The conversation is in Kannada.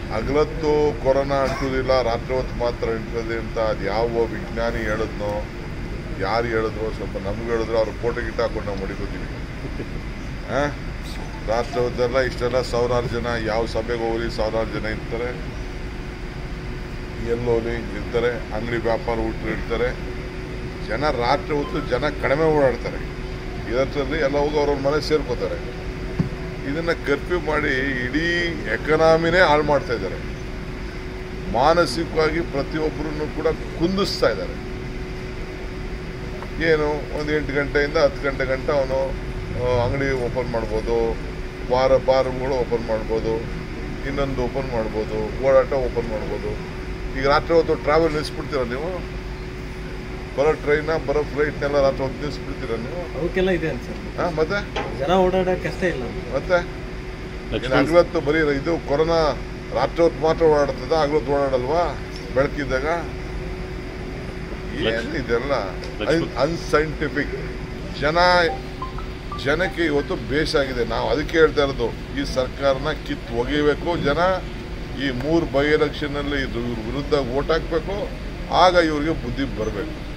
ಹಗಲತ್ತು ಕೊರೋನಾ ಅಂಟುವುದಿಲ್ಲ ರಾತ್ರಿ ಹೊತ್ತು ಮಾತ್ರ ಅಂಟುತ್ತದೆ ಅಂತ ಅದು ಯಾವ ವಿಜ್ಞಾನಿ ಹೇಳಿದ್ನೋ ಯಾರು ಹೇಳಿದ್ರು ಸ್ವಲ್ಪ ನಮ್ಗೆ ಹೇಳಿದ್ರು ಅವ್ರು ಫೋಟೋ ಗಿಟ್ಟ ಹಾಕೊಂಡು ನಾವು ಮಡಿಕೋತೀವಿ ಆ? ರಾತ್ರಿ ಹೊತ್ತೆಲ್ಲ ಇಷ್ಟೆಲ್ಲ ಸಾವಿರಾರು ಜನ ಯಾವ ಸಭೆಗೆ ಹೋಗಲಿ ಸಾವಿರಾರು ಜನ ಇರ್ತಾರೆ ಎಲ್ಲೋಲಿ ಇರ್ತಾರೆ ಅಂಗಡಿ ವ್ಯಾಪಾರ ಹುಟ್ಟರು ಇರ್ತಾರೆ ಜನ ರಾತ್ರಿ ಹೊತ್ತು ಜನ ಕಡಿಮೆ ಓಡಾಡ್ತಾರೆ ಇದರಲ್ಲಿ ಎಲ್ಲ ಹೋಗಿ ಅವ್ರವ್ರ ಮನೆ ಸೇರ್ಕೋತಾರೆ ಇದನ್ನ ಕರ್ಫ್ಯೂ ಮಾಡಿ ಇಡೀ ಎಕನಾಮಿನೇ ಹಾಳು ಮಾಡ್ತಾ ಇದ್ದಾರೆ ಮಾನಸಿಕವಾಗಿ ಪ್ರತಿಯೊಬ್ಬರನ್ನು ಕೂಡ ಕುಂದಿಸ್ತಾ ಇದ್ದಾರೆ ಏನು ಒಂದು ಎಂಟು ಗಂಟೆಯಿಂದ ಹತ್ತು ಗಂಟೆ ಗಂಟ ಅವನು ಅಂಗಡಿ ಓಪನ್ ಮಾಡ್ಬೋದು ಬಾರ ಬಾರ್ಗಳು ಓಪನ್ ಮಾಡ್ಬೋದು ಇನ್ನೊಂದು ಓಪನ್ ಮಾಡ್ಬೋದು ಓಡಾಟ ಓಪನ್ ಮಾಡ್ಬೋದು ಈಗ ರಾತ್ರಿ ಹೊತ್ತು ಟ್ರಾವೆಲ್ ನಿಲ್ಲಿಸ್ಬಿಡ್ತೀರ ನೀವು ಬರೋ ಟ್ರೈನ ಬರೋ ಫ್ಲೈಟ್ನೆಲ್ಲ ರಾತ್ರಿ ಹೊತ್ತು ನಿಲ್ಲಿಸ್ಬಿಡ್ತೀರ ನೀವು ಅವಕ್ಕೆಲ್ಲ ಇದೆ ಅನ್ಸರ್ ಹಾಂ ಮತ್ತೆ ಜನ ಓಡಾಡಕ್ಕೆ ಕಷ್ಟ ಇಲ್ಲ ಮತ್ತೆ ಇನ್ನು ಹಗಲತ್ತು ಬರೀ ಇದು ಕೊರೋನಾ ರಾತ್ರಿ ಹೊತ್ತು ಮಾತ್ರ ಓಡಾಡ್ತದ ಹಗಲತ್ತು ಓಡಾಡಲ್ವಾ ಬೆಳಕಿದ್ದಾಗ ಏನು ಇದೆಲ್ಲ ಅನ್ಸೈಂಟಿಫಿಕ್ ಜನ ಜನಕ್ಕೆ ಇವತ್ತು ಬೇಸಾಗಿದೆ ನಾವು ಅದಕ್ಕೆ ಹೇಳ್ತಾ ಇರೋದು ಈ ಸರ್ಕಾರನ ಕಿತ್ತು ಒಗಿಬೇಕು ಜನ ಈ ಮೂರು ಬೈ ಎಲೆಕ್ಷನಲ್ಲಿ ಇದು ಇವ್ರ ವಿರುದ್ಧ ಓಟ್ ಹಾಕ್ಬೇಕು ಆಗ ಇವ್ರಿಗೆ ಬುದ್ಧಿ ಬರಬೇಕು